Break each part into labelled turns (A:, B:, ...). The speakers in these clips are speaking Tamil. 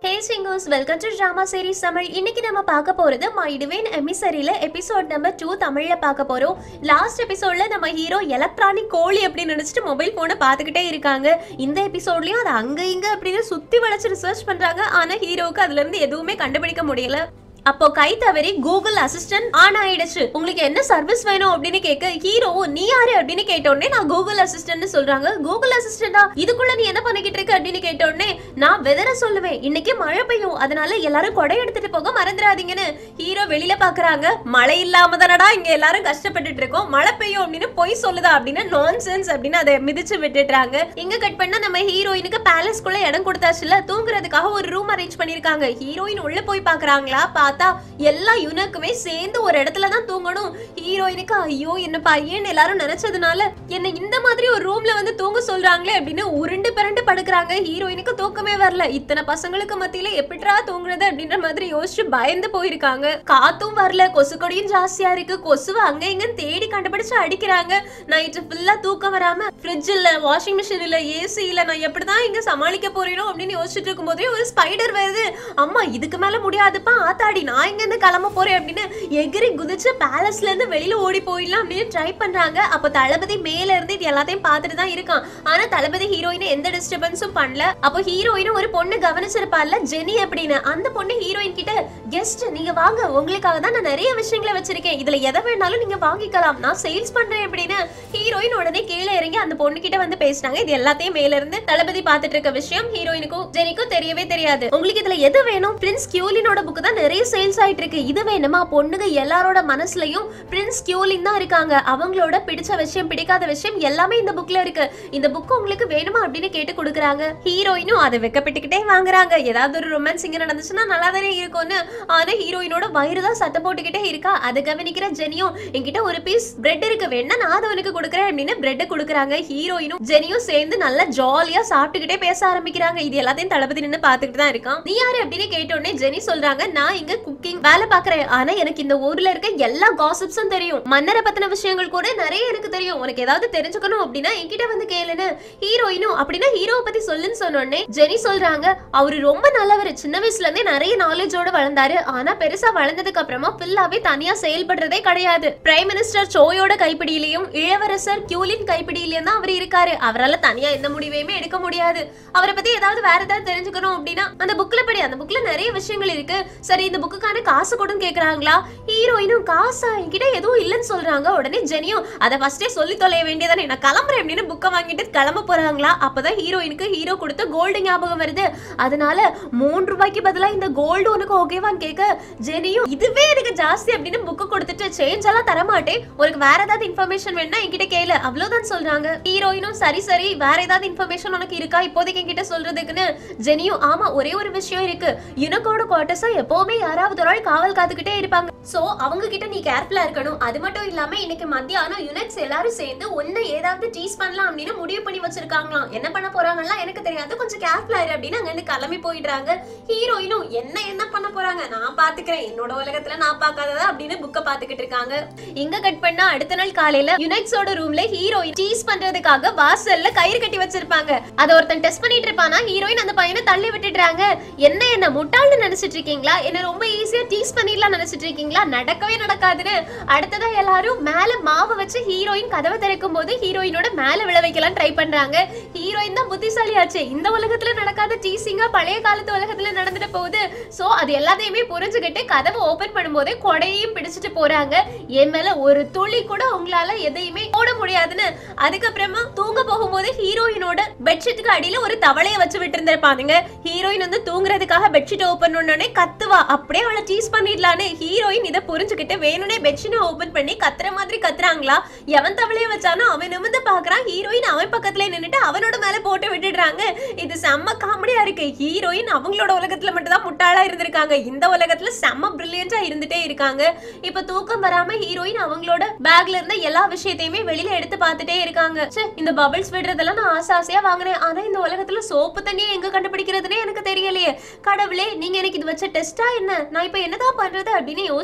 A: ஹே சிங்கோஸ் welcome to drama series Tamil இன்னைக்கு நம்ம பார்க்க போறது மை டிவைன் எமிசரியில எபிசோட் நம்பர் டூ தமிழ்ல பார்க்க போறோம் லாஸ்ட் எபிசோட்ல நம்ம ஹீரோ எலக்ட்ரானிக் கோழி அப்படின்னு நினைச்சிட்டு மொபைல் போனை பார்த்துக்கிட்டே இருக்காங்க இந்த எபிசோட்லயும் அது அங்க இங்க அப்படின்னு சுத்தி வளைச்சு ரிசர்ச் பண்றாங்க ஆனா ஹீரோவுக்கு அதுல இருந்து எதுவுமே கண்டுபிடிக்க முடியல அப்போ கை தவறி கூகுள் அசிஸ்டன்ட் ஆன் ஆயிடுச்சு உங்களுக்கு என்ன சர்வீஸ் வேணும் அப்படின்னு கேட்க ஹீரோ நீ யாரு அப்படின்னு கேட்ட உடனே நான் கூகுள் அசிஸ்டன்ட் சொல்றாங்க கூகுள் அசிஸ்டண்டா இதுக்குள்ள நீ என்ன பண்ணிக்கிட்டு இருக்க அப்படின்னு கேட்ட உடனே நான் வெதரை சொல்லுவேன் இன்னைக்கு மழை பெய்யும் அதனால எல்லாரும் கொடை எடுத்துட்டு போக மறந்துடாதீங்கன்னு ஹீரோ வெளியில பாக்குறாங்க மழை இல்லாம தானடா இங்க எல்லாரும் கஷ்டப்பட்டுட்டு இருக்கோம் மழை பெய்யும் அப்படின்னு பொய் சொல்லுதா அப்படின்னு நான்சென்ஸ் அப்படின்னு அதை மிதிச்சு விட்டுடுறாங்க இங்க கட் பண்ணா நம்ம ஹீரோயினுக்கு பேலஸ்க்குள்ள இடம் கொடுத்தாச்சுல தூங்குறதுக்காக ஒரு ரூம் அரேஞ்ச் பண்ணிருக்காங்க ஹீரோயின் உள்ள போய் பாக்குறாங்களா பார்த்தா எல்லா யுனக்குமே சேர்ந்து ஒரு இடத்துல தான் தூங்கணும் ஹீரோயினுக்கு ஐயோ என்ன பையன் எல்லாரும் நினைச்சதுனால என்ன இந்த மாதிரி ஒரு ரூம்ல வந்து தூங்க சொல்றாங்களே அப்படின்னு உருண்டு பிறண்டு படுக்கிறாங்க ஹீரோயினுக்கு தூக்கமே வரல இத்தனை பசங்களுக்கு மத்தியில எப்படிடா தூங்குறது அப்படின்ற மாதிரி யோசிச்சு பயந்து போயிருக்காங்க காத்தும் வரல கொசு கொடியும் ஜாஸ்தியா இருக்கு கொசுவை அங்க இங்க தேடி கண்டுபிடிச்சு அடிக்கிறாங்க நைட்டு ஃபுல்லா தூக்கம் வராம ஃப்ரிட்ஜ் இல்ல வாஷிங் மிஷின் இல்ல ஏசி இல்ல நான் எப்படிதான் இங்க சமாளிக்க போறேனோ அப்படின்னு யோசிச்சுட்டு இருக்கும்போதே ஒரு ஸ்பைடர் வருது அம்மா இதுக்கு மேல முடியாதுப்பா ஆத்தாடி நான் இங்க இருந்து கிளம்ப போறேன் அப்படின்னு எகிரி குதிச்சு பேலஸ்ல இருந்து வெளியில ஓடி போயிடலாம் அப்படின்னு ட்ரை பண்றாங்க அப்ப தளபதி மேல இருந்து இது எல்லாத்தையும் பார்த்துட்டு தான் இருக்கான் ஆனா தளபதி ஹீரோயின் எந்த டிஸ்டர்பன்ஸும் பண்ணல அப்போ ஹீரோயினும் ஒரு பொண்ணு கவனிச்சிருப்பாள்ல ஜெனி அப்படின்னு அந்த பொண்ணு ஹீரோயின் கிட்ட கெஸ்ட் நீங்க வாங்க உங்களுக்காக தான் நான் நிறைய விஷயங்களை வச்சிருக்கேன் இதுல எதை வேணாலும் நீங்க வாங்கிக்கலாம் நான் சேல்ஸ் பண்றேன் அப்படின்னு ஹீரோயின் உடனே கீழே இறங்கி அந்த பொண்ணு கிட்ட வந்து பேசினாங்க இது எல்லாத்தையும் மேல இருந்து தளபதி பார்த்துட்டு இருக்க விஷயம் ஹீரோயினுக்கும் ஜெனிக்கும் தெரியவே தெரியாது உங்களுக்கு இதுல எது வேணும் பிரின்ஸ் கியூலினோட புக்கு தான் நிறைய சேல்ஸ் ஆயிட்டு இருக்கு இது வேணுமா பொண்ணுங்க எல்லாரோட மனசுலயும் பிரின்ஸ் கியூலின் தான் இருக்காங்க அவங்களோட பிடிச்ச விஷயம் பிடிக்காத விஷயம் எல்லாமே இந்த புக்ல இருக்கு இந்த புக் உங்களுக்கு வேணுமா அப்படின்னு கேட்டு கொடுக்குறாங்க ஹீரோயினும் அதை வெக்கப்பட்டுக்கிட்டே வாங்குறாங்க ஏதாவது ஒரு ரொமான்ஸ் இங்க நடந்துச்சுன்னா நல்லா தானே இருக்கும்னு ஆனா ஹீரோயினோட வயிறு தான் சட்டை போட்டுக்கிட்டே இருக்கா அதை கவனிக்கிற ஜெனியும் என்கிட்ட ஒரு பீஸ் பிரெட் இருக்கு வேணா நான் அதை உனக்கு கொடுக்குறேன் அப்படின்னு பிரெட் கொடுக்குறாங்க ஹீரோயினும் ஜெனியும் சேர்ந்து நல்லா ஜாலியா சாப்பிட்டுக்கிட்டே பேச ஆரம்பிக்கிறாங்க இது எல்லாத்தையும் தளபதி நின்று பார்த்துக்கிட்டு தான் இருக்கான் நீ யாரு அப்படின்னு கேட்ட உடனே ஜெனி சொல்றாங்க நான் இங்க குக்கிங் வேலை பாக்குறேன் ஆனா எனக்கு இந்த ஊர்ல இருக்க எல்லா காசிப்ஸும் தெரியும் மன்னரை பத்தின விஷயங்கள் கூட நிறைய எனக்கு தெரியும் உனக்கு ஏதாவது தெரிஞ்சுக்கணும் அப்படின்னா என்கிட்ட வந்து கேளுன்னு ஹீரோயினும் அப்படின்னா ஹீரோவை பத்தி சொல்லுன்னு சொன்ன உடனே ஜெனி சொல்றாங்க அவரு ரொம்ப நல்லவர் சின்ன வயசுல இருந்தே நிறைய நாலேஜோட வளர்ந்தாரு ஆனா பெருசா வளர்ந்ததுக்கு அப்புறமா ஃபுல்லாவே தனியா செயல்படுறதே கிடையாது பிரைம் மினிஸ்டர் சோயோட கைப்பிடியிலையும் இளவரசர் கியூலின் கைப்பிடியிலையும் தான் அவர் இருக்காரு அவரால தனியா எந்த முடிவையுமே எடுக்க முடியாது அவரை பத்தி ஏதாவது வேற ஏதாவது தெரிஞ்சுக்கணும் அப்படின்னா அந்த புக்ல படி அந்த புக்ல நிறைய விஷயங்கள் இருக்கு சரி இந்த புக்குக்கான காசு கொடுன்னு கேக்குறாங்களா ஹீரோயினும் காசா என்கிட்ட எதுவும் இல்லைன்னு சொல்றாங்க உடனே ஜெனியும் அதை ஃபர்ஸ்டே சொல்லி தொலைய வேண்டியதானே நான் கிளம்புறேன் அப்படின்னு புக்கை வாங்கிட்டு கிளம்ப போறாங்களா அப்பதான் ஹீரோயினுக்கு ஹீரோ கொடுத்த கோல்டு ஞாபகம் வருது அதனால மூன்று ரூபாய்க்கு பதிலா இந்த கோல்டு உனக்கு ஓகேவான்னு கேட்க ஜெனியும் இதுவே எனக்கு ஜாஸ்தி அப்படின்னு புக்கு கொடுத்துட்டு சேஞ்ச் எல்லாம் தர மாட்டேன் உனக்கு வேற ஏதாவது இன்ஃபர்மேஷன் வேணா என்கிட்ட கேளு அவ்வளவுதான் சொல்றாங்க ஹீரோயினும் சரி சரி வேற ஏதாவது இன்ஃபர்மேஷன் உனக்கு இருக்கா இப்போதைக்கு என்கிட்ட சொல்றதுக்குன்னு ஜெனியும் ஆமா ஒரே ஒரு விஷயம் இருக்கு யுனக்கோட குவார்டர்ஸா எப்பவுமே யாராவது ஒரு ஆள் காவல் காத்துக்கிட்டே இருப்பாங்க சோ அவங்க கிட்ட நீ கேர்ஃபுல்லா இருக்கணும் அது மட்டும் இல்லாம இன்னைக்கு மத்தியானம் யுனெக்ஸ் எல்லாரும் சேர்ந்து உன்னை ஏதாவது டீஸ் பண்ணலாம் அப்படின்னு முடிவு பண்ணி வச்சிருக்காங்களாம் என்ன பண்ண போறாங்கலாம் எனக்கு தெரியாது கொஞ்சம் கேர்ஃபுல்லா இரு அப்படின்னு அங்க இருந்து கிளம்பி போயிடுறாங்க ஹீரோயினும் என்ன என்ன பண்ண போறாங்க நான் பாத்துக்கிறேன் என்னோட உலகத்துல நான் பார்க்காததா அப்படின்னு புக்க பாத்துக்கிட்டு இருக்காங்க இங்க கட் பண்ணா அடுத்த நாள் காலையில யுனைட்ஸோட ரூம்ல ஹீரோயின் டீஸ் பண்றதுக்காக வாசல்ல கயிறு கட்டி வச்சிருப்பாங்க அத ஒருத்தன் டெஸ்ட் பண்ணிட்டு இருப்பானா ஹீரோயின் அந்த பையனை தள்ளி விட்டுடுறாங்க என்ன என்ன முட்டாள்னு நினைச்சிட்டு இருக்கீங்களா என்ன ரொம்ப ஈஸியா டீஸ் பண்ணிடலாம் நினைச்சிட்டு இருக்கீங்களா நடக்கவே நடக்காதுன்னு அடுத்ததா எல்லாரும் மேல மாவு வச்சு ஹீரோயின் கதவை திறக்கும் போது ஹீரோயினோட மேல விழ வைக்கலாம் ட்ரை பண்றாங்க ஹீரோயின் தான் புத்திசாலியாச்சு இந்த உலகத்துல நடக்காத டீசிங்கா பழைய காலத்து உலகத்துல நடந்துட்டு போகுது சோ அது எல்லாத்தையுமே புரிஞ்சுக்கிட்டு கதவை ஓபன் பண்ணும்போதே கொடையையும் பிடிச்சிட்டு போறாங்க என் மேல ஒரு துளி கூட உங்களால எதையுமே போட முடியாதுன்னு அதுக்கப்புறமா தூங்க போகும்போது ஹீரோயினோட பெட்ஷீட்டுக்கு அடியில ஒரு தவளைய வச்சு விட்டு இருந்திருப்பானுங்க ஹீரோயின் வந்து தூங்குறதுக்காக பெட்ஷீட் ஓபன் பண்ணோடனே கத்துவா அப்படியே அவளை டீஸ் பண்ணிடலான்னு ஹீரோயின் இதை புரிஞ்சுக்கிட்டு வேணும்னே பெட்ஷீட்டை ஓபன் பண்ணி கத்துற மாதிரி கத்துறாங்களா எவன் தவளைய வச்சானோ அவன் நிமிந்து பாக்குறான் ஹீரோயின் அவன் பக்கத்துல நின்னுட்டு அவனோட மேல போட்டு விட்டுடுறாங்க இது செம்ம காமெடியா இருக்கு ஹீரோயின் அவங்களோட உலகத்துல மட்டும் தான் முட்டாளா இருந்திருக்காங்க இந்த உலகத்துல செம்ம பிரில்லியண்டா இருந்துட்டே இருக்காங்க இப்ப தூக்கம் வராம ஹீரோயின் அவங்களோட பேக்ல இருந்த எல்லா விஷயத்தையுமே வெளியில எடுத்து பார்த்துட்டே இருக்காங்க ச்சே, இந்த பபிள்ஸ் விடுறதெல்லாம் நான் ஆசை ஆசையா வாங்குறேன் ஆனா இந்த உலகத்துல சோப்பு தண்ணியை எங்க கண்டுபிடிக்கிறதுனே எனக்கு தெரியலையே கடவுளே நீங்க எனக்கு இது வச்ச டெஸ்டா என்ன நான் இப்ப என்னதான் பண்றது அப்படின்னு யோசிச்சு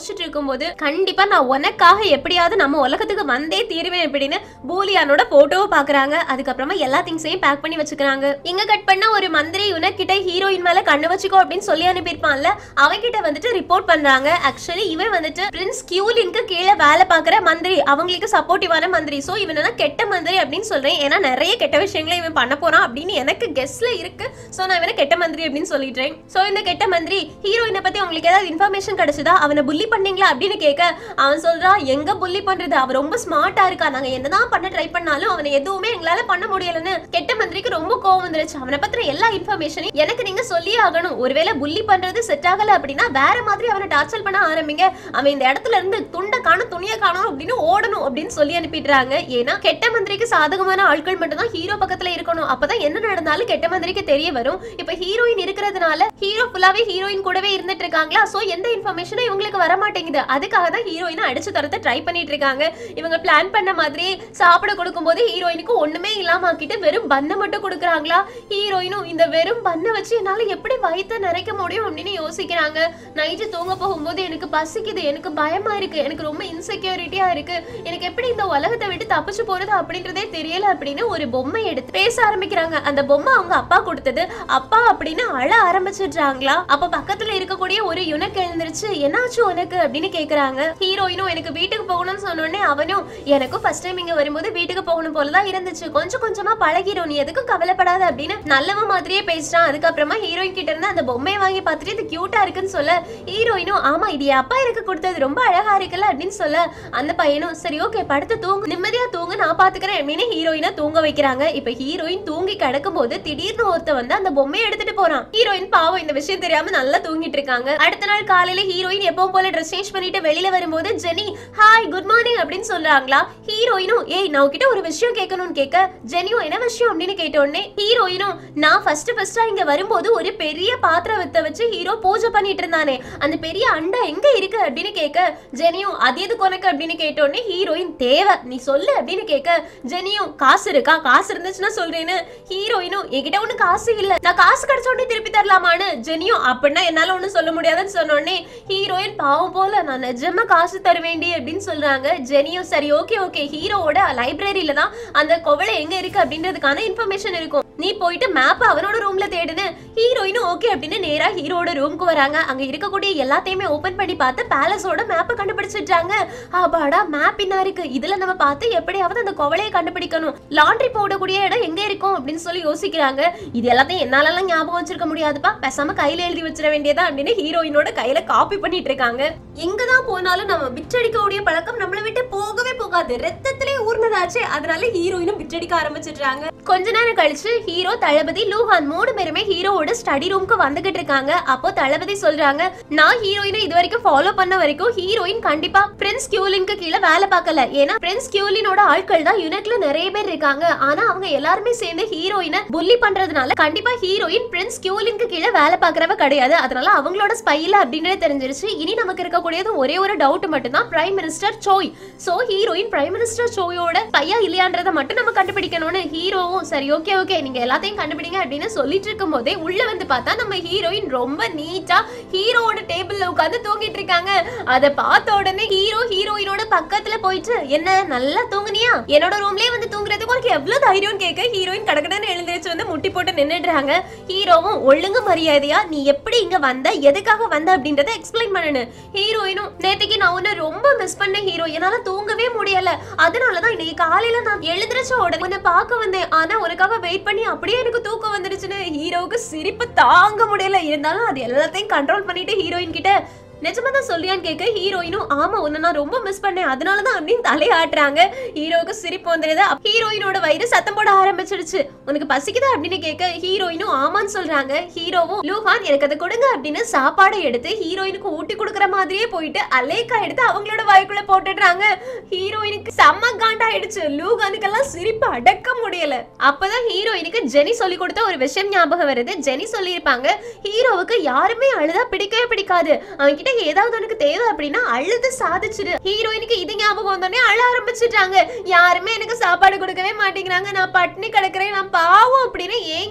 A: யோசிச்சுட்டு இருக்கும்போது கண்டிப்பா நான் உனக்காக எப்படியாவது நம்ம உலகத்துக்கு வந்தே தீருவேன் அப்படின்னு பூலியானோட போட்டோவை பாக்குறாங்க அதுக்கப்புறமா எல்லா திங்ஸையும் பேக் பண்ணி வச்சுக்கிறாங்க இங்க கட் பண்ண ஒரு மந்திரி யுனக் கிட்ட ஹீரோயின் மேல கண்ணு வச்சுக்கோ அப்படின்னு சொல்லி அனுப்பியிருப்பான்ல அவன்கிட்ட வந்துட்டு ரிப்போர்ட் பண்றாங்க ஆக்சுவலி இவன் வந்துட்டு பிரின்ஸ் கியூலின்க்கு கீழே வேலை பாக்குற மந்திரி அவங்களுக்கு சப்போர்ட்டிவான மந்திரி சோ இவன் என்ன கெட்ட மந்திரி அப்படின்னு சொல்றேன் ஏன்னா நிறைய கெட்ட விஷயங்களை இவன் பண்ண போறான் அப்படின்னு எனக்கு கெஸ்ட்ல இருக்கு சோ நான் இவனை கெட்ட மந்திரி அப்படின்னு சொல்லிட்டேன் சோ இந்த கெட்ட மந்திரி ஹீரோயினை பத்தி உங்களுக்கு ஏதாவது இன்ஃபர்மேஷன் கிடைச்சதா அவனை புள்ளி பண்ணீங்களா அப்படின்னு கேட்க அவன் சொல்றான் எங்க புள்ளி பண்றது அவ ரொம்ப ஸ்மார்ட்டா இருக்கா நாங்க என்னதான் பண்ண ட்ரை பண்ணாலும் அவனை எதுவுமே எங்களால பண்ண முடியலன்னு கெட்ட மந்திரிக்கு ரொம்ப கோவம் வந்துருச்சு அவனை பத்தின எல்லா இன்ஃபர்மேஷனையும் எனக்கு நீங்க சொல்லியே ஆகணும் ஒருவேளை புள்ளி பண்றது செட் ஆகல அப்படின்னா வேற மாதிரி அவனை டார்ச்சர் பண்ண ஆரம்பிங்க அவன் இந்த இடத்துல இருந்து துண்டை காணும் துணியை காணும் அப்படின்னு ஓடணும் அப்படின்னு சொல்லி அனுப்பிடுறாங்க ஏன்னா கெட்ட மந்திரிக்கு சாதகமான ஆட்கள் மட்டும் தான் ஹீரோ பக்கத்துல இருக்கணும் அப்பதான் என்ன நடந்தாலும் கெட்ட மந்திரிக்கு தெரிய வரும் இப்ப ஹீரோயின் இருக்கிறதுனால ஹீரோ ஃபுல்லாவே ஹீரோயின் கூடவே இருந்துட்டு இருக்காங்களா சோ எந்த இன்ஃபர்மேஷனும் இவங்களுக்கு வர மாட்டேங்குது அதுக்காக தான் ஹீரோயினை அடிச்சு தரத்த ட்ரை பண்ணிட்டு இருக்காங்க இவங்க பிளான் பண்ண மாதிரி சாப்பிட கொடுக்கும்போது ஹீரோயினுக்கு ஒண்ணுமே இல்லாம ஆக்கிட்டு வெறும் பண்ணை மட்டும் கொடுக்குறாங்களா ஹீரோயினும் இந்த வெறும் பண்ணை வச்சு என்னால எப்படி வயித்தை நிறைக்க முடியும் அப்படின்னு யோசிக்கிறாங்க நைட்டு தூங்க போகும்போது எனக்கு பசிக்குது எனக்கு பயமா இருக்கு எனக்கு ரொம்ப இன்செக்யூரிட்டியா இருக்கு எனக்கு எப்படி இந்த உலகத்தை விட்டு தப்பிச்சு போறது அப்படின்றதே தெரியல அப்படின்னு ஒரு பொம்மை எடுத்து பேச ஆரம்பிக்கிறாங்க அந்த பொம்மை அவங்க அப்பா கொடுத்தது அப்பா அப்படின்னு அழ ஆரம்பிச்சிடுறாங்களா அப்ப பக்கத்துல இருக்கக்கூடிய ஒரு யுனக் எழுந்திருச்சு என்னாச்சு உனக்கு அப்படின்னு கேக்குறாங்க ஹீரோயினும் எனக்கு வீட்டுக்கு போகணும்னு சொன்னோடனே அவனும் எனக்கும் ஃபர்ஸ்ட் டைம் இங்க வரும்போது வீட்டுக்கு போகணும் போலதான் இருந்துச்சு கொஞ்சம் கொஞ்சமா பழகிரும் நீ எதுக்கும் கவலைப்படாத அப்படின்னு நல்லவன் மாதிரியே பேசுறான் அதுக்கப்புறமா ஹீரோயின் கிட்ட இருந்து அந்த பொம்மையை வாங்கி பார்த்துட்டு இது கியூட்டா இருக்குன்னு சொல்ல ஹீரோயினும் ஆமா இது என் அப்பா எனக்கு கொடுத்தது ரொம்ப அழகா இருக்குல்ல அப்படின்னு சொல்ல அந்த பையனும் சரி ஓகே படுத்து தூங்கு நிம்மதியா தூங்கு நான் பாத்துக்கிறேன் அப்படின்னு ஹீரோயினை தூங்க வைக்கிறாங்க இப்ப ஹீரோயின் தூங்கி கிடக்கும் போது திடீர்னு ஒருத்த வந்து அந்த பொம்மையை எடுத்துட்டு போறான் ஹீரோயின் பாவம் இந்த விஷயம் தெரியாம நல்லா தூங்கிட்டு இருக்காங்க அடுத்த நாள் காலையில ஹீரோயின் எப்பவும் போல ட்ரெஸ் சேஞ்ச் பண்ணிட்டு வெளியில வரும்போது ஜெனி ஹாய் குட் மார்னிங் அப்படின்னு சொல்றாங்களா ஹீரோயினும் ஏய் நான் உன்கிட்ட ஒரு விஷயம் கேட்கணும்னு கேட்க ஜெனியும் என்ன விஷயம் அப்படின்னு கேட்ட உடனே ஹீரோயினும் நான் ஃபர்ஸ்ட் ஃபர்ஸ்டா இங்க வரும்போது ஒரு பெரிய பாத்திர வித்த வச்சு ஹீரோ பூஜை பண்ணிட்டு இருந்தானே அந்த பெரிய அண்டா எங்க இருக்கு அப்படின்னு கேட்க ஜெனியும் அது எதுக்கு உனக்கு அப்படின்னு கேட்ட உடனே ஹீரோயின் தேவை நீ சொல்லு அப்படின்னு கேட்க ஜெனியும் காசு இருக்கா காசு இருந்துச்சுன்னா சொல்றேன்னு ஹீரோயினும் என்கிட்ட ஒண்ணு காசு இல்ல நான் காசு கிடைச்ச உடனே திருப்பி தரலாமான்னு ஜெனியும் அப்படின்னா என்னால ஒண்ணும் சொல்ல முடியாதுன்னு சொன்ன உடனே ஹீரோயின் பாவம் போல நான் நிஜமா காசு தருவேண்டி அப்படின்னு சொல்றாங்க ஜெனியும் சரி ஓகே ஓகே ஹீரோவோட லைப்ரரியில தான் அந்த குவளை எங்க இருக்கு அப்படின்றதுக்கான இன்ஃபர்மேஷன் இருக்கும் நீ போயிட்டு மேப் அவனோட ரூம்ல தேடுன்னு ஹீரோயினும் ஓகே அப்படின்னு நேரா ஹீரோட ரூம்க்கு வராங்க அங்க இருக்கக்கூடிய எல்லாத்தையுமே ஓபன் பண்ணி பார்த்து பேலஸோட மேப்பை கண்டுபிடிச்சிட்டாங்க அப்பாடா மேப் என்ன இருக்கு இதுல நம்ம பார்த்து எப்படியாவது அந்த குவளையை கண்டுபிடிக்கணும் லாண்ட்ரி போடக்கூடிய இடம் எங்க இருக்கும் அப்படின்னு சொல்லி யோசிக்கிறாங்க இது எல்லாத்தையும் என்னாலலாம் ஞாபகம் வச்சிருக்க முடியாதுப்பா பேசாம கையில எழுதி வச்சிட வேண்டியதா அப்படின்னு ஹீரோயினோட கையில காப்பி பண்ணிட்டு இருக்காங்க எங்கதான் போனாலும் நம்ம பிச்சடிக்கக்கூடிய பழக்கம் நம்மளை விட்டு போகவே போகாது ரத்தத்திலே ஊர்னதாச்சு அதனால ஹீரோயினும் பிச்சடிக்க ஆரம்பிச்சிடுறாங்க கொஞ்ச நேரம் கழிச்சு ஹீரோ தளபதி லூஹான் மூணு பேருமே ஹீரோவோட ஸ்டடி ரூம்க்கு வந்துகிட்டு இருக்காங்க அப்போ தளபதி சொல்றாங்க நான் ஹீரோயினை இது வரைக்கும் ஃபாலோ பண்ண வரைக்கும் ஹீரோயின் கண்டிப்பா பிரின்ஸ் கியூலினுக்கு கீழே வேலை பார்க்கல ஏன்னா பிரின்ஸ் கியூலினோட ஆட்கள் தான் யுனிட்ல நிறைய பேர் இருக்காங்க ஆனா அவங்க எல்லாருமே சேர்ந்து ஹீரோயினை புள்ளி பண்றதுனால கண்டிப்பா ஹீரோயின் பிரின்ஸ் கியூலினுக்கு கீழே வேலை பார்க்கறவ கிடையாது அதனால அவங்களோட ஸ்பைல அப்படின்றது தெரிஞ்சிருச்சு இனி நமக்கு இருக்கக்கூடியது ஒரே ஒரு டவுட் மட்டும் தான் prime minister Choi so heroine prime minister சோயோட பையா இல்லையான்றதை மட்டும் நம்ம கண்டுபிடிக்கணும்னு ஹீரோவும் சரி ஓகே ஓகே நீங்க எல்லாத்தையும் கண்டுபிடிங்க அப்படின்னு சொல்லிட்டு இருக்கும் போதே உள்ள வந்து பார்த்தா நம்ம ஹீரோயின் ரொம்ப நீட்டா ஹீரோவோட டேபிள்ல உட்கார்ந்து தூங்கிட்டு இருக்காங்க அத பார்த்த உடனே ஹீரோ ஹீரோயினோட பக்கத்துல போயிட்டு என்ன நல்லா தூங்குனியா என்னோட ரூம்லயே வந்து தூங்குறதுக்கு உனக்கு எவ்வளவு தைரியம் கேட்க ஹீரோயின் கடகடன்னு எழுந்திருச்சு வந்து முட்டி போட்டு நின்னுடுறாங்க ஹீரோவும் ஒழுங்கு மரியாதையா நீ எப்படி இங்க வந்த எதுக்காக வந்த அப்படின்றத எக்ஸ்பிளைன் பண்ணனு ஹீரோயினும் நேத்துக்கு நான் உன்னை ரொம்ப மிஸ் பண்ண ஹீரோ என்னால தூங்கவே முடியல அதனாலதான் இன்னைக்கு காலையில நான் எழுந்திருச்ச உடனே உன்னை பார்க்க வந்தேன் ஆனா உனக்காக வெயிட் பண்ணி அப்படியே எனக்கு தூக்கம் வந்துருச்சுன்னு ஹீரோவுக்கு சிரிப்பு தாங்க முடியல இருந்தாலும் அது எல்லாத்தையும் கண்ட்ரோல் பண்ணிட்டு ஹீரோயின் கிட்ட நிஜமா தான் சொல்லியான்னு கேட்க ஹீரோயினும் ஆமா உன்னை நான் ரொம்ப மிஸ் பண்ணேன் அதனால தான் அப்படின்னு தலையாட்டுறாங்க ஹீரோவுக்கு சிரிப்பு வந்துடுது அப்ப ஹீரோயினோட வயிறு சத்தம் போட ஆரம்பிச்சிடுச்சு உனக்கு பசிக்குதா அப்படின்னு கேட்க ஹீரோயினும் ஆமான்னு சொல்றாங்க ஹீரோவும் லூஹான் எனக்கு அதை கொடுங்க அப்படின்னு சாப்பாடை எடுத்து ஹீரோயினுக்கு ஊட்டி கொடுக்குற மாதிரியே போயிட்டு அலேக்கா எடுத்து அவங்களோட வாய்க்குள்ள போட்டுடுறாங்க ஹீரோயினுக்கு செம்ம காண்டாயிடுச்சு லூகானுக்கெல்லாம் சிரிப்பு அடக்க முடியல அப்பதான் ஹீரோயினுக்கு ஜெனி சொல்லி கொடுத்த ஒரு விஷயம் ஞாபகம் வருது ஜெனி சொல்லியிருப்பாங்க ஹீரோவுக்கு யாருமே அழுதா பிடிக்கவே பிடிக்காது அவன்கிட்ட ஏதாவது உனக்கு தேவை அப்படின்னா அழுது சாதிச்சிடு ஹீரோயினுக்கு இது ஞாபகம் வந்தோடனே அழ ஆரம்பிச்சிட்டாங்க யாருமே எனக்கு சாப்பாடு கொடுக்கவே மாட்டேங்கிறாங்க நான் பட்டினி கிடக்குறேன் நான் பாவம் அப்படின்னு ஏங்கி ஏங்கி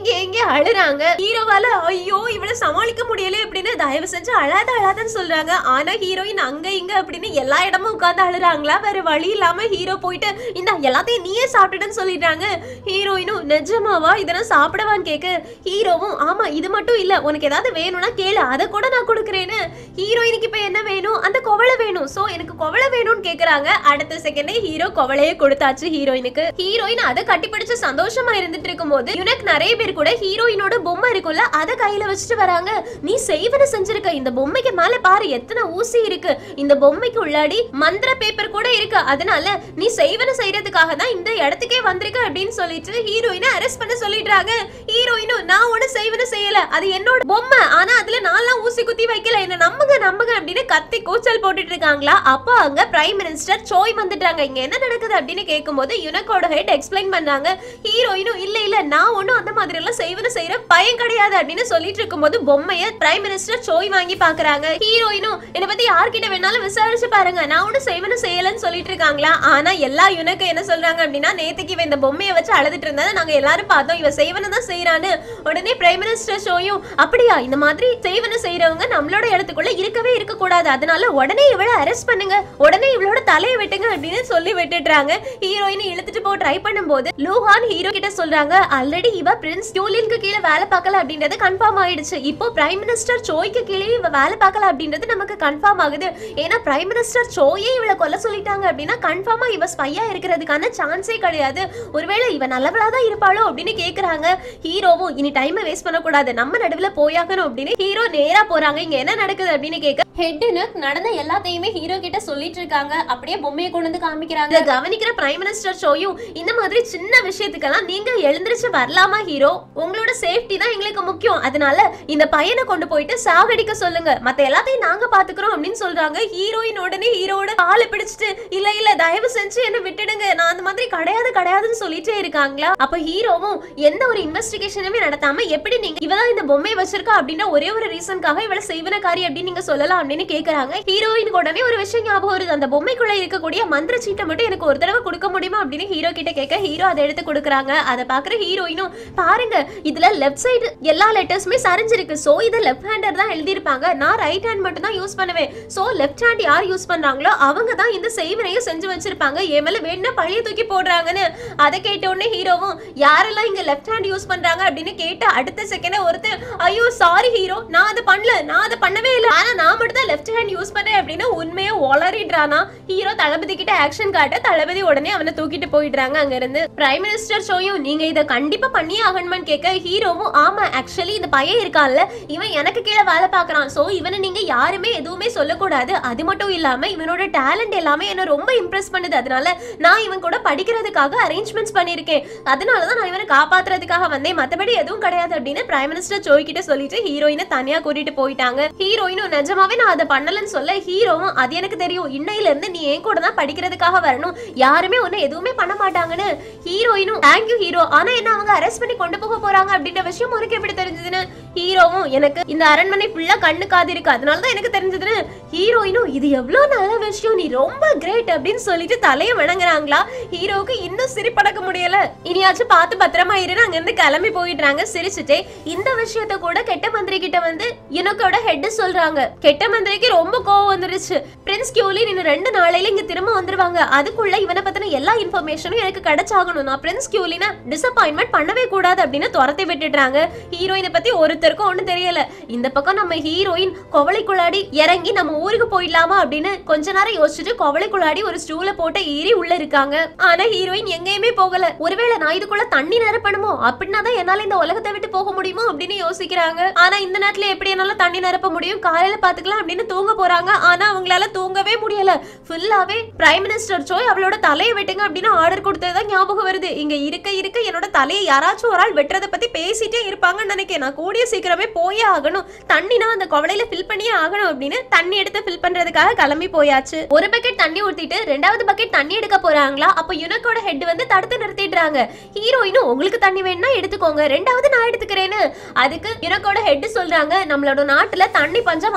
A: அழுறாங்க ஹீரோவால ஐயோ இவளை சமாளிக்க முடியல அப்படின்னு தயவு செஞ்சு அழாத அழாதன்னு சொல்றாங்க ஆனா ஹீரோயின் அங்க இங்க அப்படின்னு எல்லா இடமும் உட்கார்ந்து அழுறாங்களா வேற வழி இல்லாம ஹீரோ போயிட்டு இந்த எல்லாத்தையும் நீயே சாப்பிட்டுடுன்னு சொல்லிட்டாங்க ஹீரோயினும் நிஜமாவா இதெல்லாம் சாப்பிடவான்னு கேட்க ஹீரோவும் ஆமா இது மட்டும் இல்ல உனக்கு ஏதாவது வேணும்னா கேளு அதை கூட நான் கொடுக்குறேன்னு ஹீரோயினுக்கு இப்ப என்ன வேணும் அந்த குவளை வேணும் சோ எனக்கு குவளை வேணும்னு கேக்குறாங்க அடுத்த செகண்டே ஹீரோ குவளையே கொடுத்தாச்சு ஹீரோயினுக்கு ஹீரோயின் அதை கட்டிப்பிடிச்சு சந்தோஷமா இருந்துட்டு இருக்கும்போது யுனக் நிறைய பேர் கூட ஹீரோயினோட பொம்மை இருக்கும்ல அதை கையில வச்சுட்டு வராங்க நீ செய்வன செஞ்சிருக்க இந்த பொம்மைக்கு மேல பாரு எத்தனை ஊசி இருக்கு இந்த பொம்மைக்கு உள்ளாடி மந்திர பேப்பர் கூட இருக்கு அதனால நீ செய்வன செய்யறதுக்காக தான் இந்த இடத்துக்கே வந்திருக்க அப்படின்னு சொல்லிட்டு ஹீரோயினை அரெஸ்ட் பண்ண சொல்லிடுறாங்க ஹீரோயினும் நான் ஒண்ணு செய்வன செய்யல அது என்னோட பொம்மை ஆனா அதுல நான்லாம் ஊசி குத்தி வைக்கல என்ன நம்புங்க நம்புங்க அப்படின்னு கத்தி கூச்சல் போட்டுட்டு இருக்காங்களா அப்போ அங்க பிரைம் மினிஸ்டர் சோய் வந்துட்டாங்க இங்க என்ன நடக்குது அப்படின்னு கேட்கும்போது யுனக்கோட ஹெட் எக்ஸ்பிளைன் பண்றாங்க ஹீரோயினும் இல்ல இல்ல நான் ஒண்ணும் அந்த மாதிரி எல்லாம் செய்வன செய்யற பயம் கிடையாது அப்படின்னு சொல்லிட்டு இருக்கும்போது பொம்மைய பிரைம் மினிஸ்டர் சோய் வாங்கி பாக்குறாங்க ஹீரோயினும் என்ன பத்தி யார்கிட்ட வேணாலும் விசாரிச்சு பாருங்க நான் ஒண்ணும் செய்வன செய்யலன்னு சொல்லிட்டு இருக்காங்களா ஆனா எல்லா யுனக்கு என்ன சொல்றாங்க அப்படின்னா நேத்துக்கு இவ இந்த பொம்மையை வச்சு அழுதுட்டு இருந்ததை நாங்க எல்லாரும் பார்த்தோம் இவ செய்வன தான் செய்யறான்னு உடனே பிரைம் மினிஸ்டர் ஷோயும் அப்படியா இந்த மாதிரி செய்வன செய்யறவங்க நம்மளோட இடத்துக்குள்ள இருக்கவே இருக்க கூடாது அதனால உடனே இவளை அரெஸ்ட் பண்ணுங்க உடனே இவளோட தலையை வெட்டுங்க அப்படின்னு சொல்லி விட்டுடுறாங்க ஹீரோயினை இழுத்துட்டு போ ட்ரை பண்ணும்போது லூஹான் ஹீரோ கிட்ட சொல்றாங்க ஆல்ரெடி இவ பிரின்ஸ் யூலினுக்கு கீழே வேலை பார்க்கல அப்படின்றது கன்ஃபார்ம் ஆயிடுச்சு இப்போ பிரைம் மினிஸ்டர் சோய்க்கு கீழே இவ வேலை பார்க்கல அப்படின்றது நமக்கு கன்ஃபார்ம் ஆகுது ஏன்னா பிரைம் மினிஸ்டர் சோயே இவளை கொல்ல சொல்லிட்டாங்க அப்படின்னா கன்ஃபார்மா இவ ஸ்பையா இருக்கிறதுக்கான சான்ஸே கிடையாது ஒருவேளை இவ நல்லவளா தான் இருப்பாளோ அப்படின்னு கேக்குறாங்க ஹீரோவும் இனி டைமை வேஸ்ட் பண்ணக்கூடாது நம்ம நடுவுல போயாகணும் அப்படின்னு ஹீரோ நேரா போறாங்க இங்க என்ன நடக்குது அப்படின்னு கேட்க ஹெட்னு நடந்த எல்லாத்தையுமே ஹீரோ கிட்ட சொல்லிட்டு இருக்காங்க அப்படியே பொம்மையை கொண்டு வந்து காமிக்கிறாங்க இதை கவனிக்கிற பிரைம் மினிஸ்டர் ஷோயும் இந்த மாதிரி சின்ன விஷயத்துக்கெல்லாம் நீங்க எழுந்திருச்சு வரலாமா ஹீரோ உங்களோட சேஃப்டி தான் எங்களுக்கு முக்கியம் அதனால இந்த பையனை கொண்டு போயிட்டு சாகடிக்க சொல்லுங்க மத்த எல்லாத்தையும் நாங்க பாத்துக்கிறோம் அப்படின்னு சொல்றாங்க ஹீரோயின் உடனே ஹீரோட காலை பிடிச்சிட்டு இல்ல இல்ல தயவு செஞ்சு என்ன விட்டுடுங்க நான் அந்த மாதிரி கிடையாது கிடையாதுன்னு சொல்லிட்டே இருக்காங்களா அப்ப ஹீரோவும் எந்த ஒரு இன்வெஸ்டிகேஷனுமே நடத்தாம எப்படி நீங்க இவதான் இந்த பொம்மையை வச்சிருக்கா அப்படின்னா ஒரே ஒரு ரீசன்காக இவள செய்வனக்காரி அப்படின்னு நீங்க சொல்லலாம் அப்படின்னு கேக்குறாங்க ஹீரோயினுக்கு உடனே ஒரு விஷயம் ஞாபகம் வருது அந்த பொம்மைக்குள்ள இருக்கக்கூடிய மந்திர சீட்டை மட்டும் எனக்கு ஒரு தடவை கொடுக்க முடியுமா அப்படின்னு ஹீரோ கிட்ட கேட்க ஹீரோ அதை எடுத்து கொடுக்குறாங்க அதை பாக்குற ஹீரோயினும் பாருங்க இதுல லெஃப்ட் சைடு எல்லா லெட்டர்ஸுமே சரிஞ்சிருக்கு சோ இதை லெஃப்ட் ஹேண்டர் தான் எழுதியிருப்பாங்க நான் ரைட் ஹேண்ட் மட்டும் தான் யூஸ் பண்ணுவேன் சோ லெஃப்ட் ஹேண்ட் யார் யூஸ் பண்றாங்களோ அவங்க தான் இந்த செய்வனையும் செஞ்சு வச்சிருப்பாங்க என் மேல வேணா பழைய தூக்கி போடுறாங்கன்னு அதை கேட்ட உடனே ஹீரோவும் யாரெல்லாம் இங்க லெஃப்ட் ஹேண்ட் யூஸ் பண்றாங்க அப்படின்னு கேட்ட அடுத்த செகண்ட் ஒருத்தர் ஐயோ சாரி ஹீரோ நான் அதை பண்ணல நான் அதை பண்ணவே இல்லை ஆனா நான் மட்டும் தான் லெஃப்ட் ஹேண்ட் யூஸ் பண்றேன் அப்படின்னு உண்மையை ஒளறிடுறானா ஹீரோ தளபதி கிட்ட ஆக்ஷன் காட்ட தளபதி உடனே அவனை தூக்கிட்டு போயிடுறாங்க அங்க இருந்து பிரைம் மினிஸ்டர் ஷோயும் நீங்க இதை கண்டிப்பா பண்ணியே ஆகணும்னு கேட்க ஹீரோவும் ஆமா ஆக்சுவலி இந்த பையன் இருக்கான்ல இவன் எனக்கு கீழே வேலை பார்க்கறான் சோ இவனை நீங்க யாருமே எதுவுமே சொல்லக்கூடாது அது மட்டும் இல்லாம இவனோட டேலண்ட் எல்லாமே என்ன ரொம்ப இம்ப்ரெஸ் பண்ணுது அதனால நான் இவன் கூட படிக்கிறதுக்காக அரேஞ்ச்மெண்ட்ஸ் பண்ணியிருக்கேன் அதனால தான் நான் இவனை காப்பாத்துறதுக்காக வந்தேன் மத்தபடி எதுவும் கிடையாது அப்படின்னு பிரைம் மினிஸ்டர் ஜோய் கிட்ட சொல்லிட்டு ஹீரோயினை தனியா கூட்டிட்டு போயிட்டாங்க ஹீரோயினும் நிஜமாவே நான் அதை பண்ணலன்னு சொல்ல ஹீரோவும் அது எனக்கு தெரியும் இன்னையில இருந்து நீ என் கூட தான் படிக்கிறதுக்காக வரணும் யாருமே உன்னை எதுவுமே பண்ண மாட்டாங்கன்னு ஹீரோயினும் தேங்க்யூ ஹீரோ ஆனா என்ன அவங்க அரெஸ்ட் பண்ணி கொண்டு போக போறாங்க அப்படின்ற விஷயம் உனக்கு எப்படி தெரிஞ்சதுன்னு ஹீரோவும் எனக்கு இந்த அரண்மனை ஃபுல்லா கண்ணு காது இருக்கு அதனால தான் எனக்கு தெரிஞ்சதுன்னு ஹீரோயினும் இது எவ்வளவு நல்ல விஷயம் நீ ரொம்ப கிரேட் அப்படின்னு சொல்லிட்டு தலைய வணங்குறாங்களா ஹீரோவுக்கு இன்னும் சிரிப்படக்க முடியல இனியாச்சும் பார்த்து பத்திரமா இருன்னு அங்க இருந்து கிளம்பி போயிடுறாங்க சிரிச்சுட்டே இந்த விஷயத்த கூட கெட்ட மந்திரி கிட்ட வந்து யுனக்கோட ஹெட் சொல்றாங்க கெட்ட மந்திரிக்கு ரொம்ப கோவம் வந்துருச்சு பிரின்ஸ் கியூலின் இன்னும் ரெண்டு நாளையில இங்க திரும்ப வந்துருவாங்க அதுக்குள்ள இவனை பத்தின எல்லா இன்ஃபர்மேஷனும் எனக்கு கிடைச்சாகணும் நான் பிரின்ஸ் கியூலினை டிசப்பாயின்மெண்ட் பண்ணவே கூடாது அப்படின்னு துரத்தி விட்டுடுறாங்க ஹீரோயினை பத்தி ஒருத்தருக்கும் ஒண்ணும் தெரியல இந்த பக்கம் நம்ம ஹீரோயின் கொவளைக்குள்ளாடி இறங்கி நம்ம ஊருக்கு போயிடலாமா அப்படின்னு கொஞ்ச நேரம் யோசிச்சுட்டு கொவளைக்குள்ளாடி ஒரு ஸ்டூல போட்டு ஏறி உள்ள இருக்காங்க ஆனா ஹீரோயின் எங்கேயுமே போகல ஒருவேளை நான் இதுக்குள்ள தண்ணி நிரப்பணுமோ அப்படின்னா தான் என்னால இந்த உலகத்தை விட்டு போக முடியுமோ அப்படின்னு யோசிக்கிறாங்க ஆனா இந்த நேரத்துல எப்படி என்னால தண்ணி நிரப்ப முடியும் காலையில பாத்துக்கலாம் அப்படின்னு தூங்க போறாங்க ஆனா அவங்களால தூங்கவே முடியல ஃபுல்லாவே பிரைம் மினிஸ்டர் சோய் அவளோட தலையை வெட்டுங்க அப்படின்னு ஆர்டர் கொடுத்ததுதான் ஞாபகம் வருது இங்க இருக்க இருக்க என்னோட தலையை யாராச்சும் ஒரு ஆள் வெட்டுறதை பத்தி பேசிட்டே இருப்பாங்கன்னு நினைக்கிறேன் நான் கூடிய சீக்கிரமே போயே ஆகணும் தண்ணினா அந்த குவளையில ஃபில் பண்ணியே ஆகணும் அப்படின்னு தண்ணி எடுத்து ஃபில் பண்றதுக்காக கிளம்பி போயாச்சு ஒரு பக்கெட் தண்ணி ஊத்திட்டு ரெண்டாவது பக்கெட் தண்ணி எடுக்க போறாங்களா அப்ப யுனக்கோட ஹெட் வந்து தடுத்து நிறுத்திடுறாங்க ஹீரோயினும் உங்களுக்கு தண்ணி வேணும்னா எடுத்துக்கோங்க ரெண்டாவது நான் எடுத்துக்கிறேன்னு அதுக்கு யுனக்கோட ஹெட் சொல்றாங்க நம்மளோட நாட்டுல தண்ணி பஞ்சம் அதிகமா இருக்கு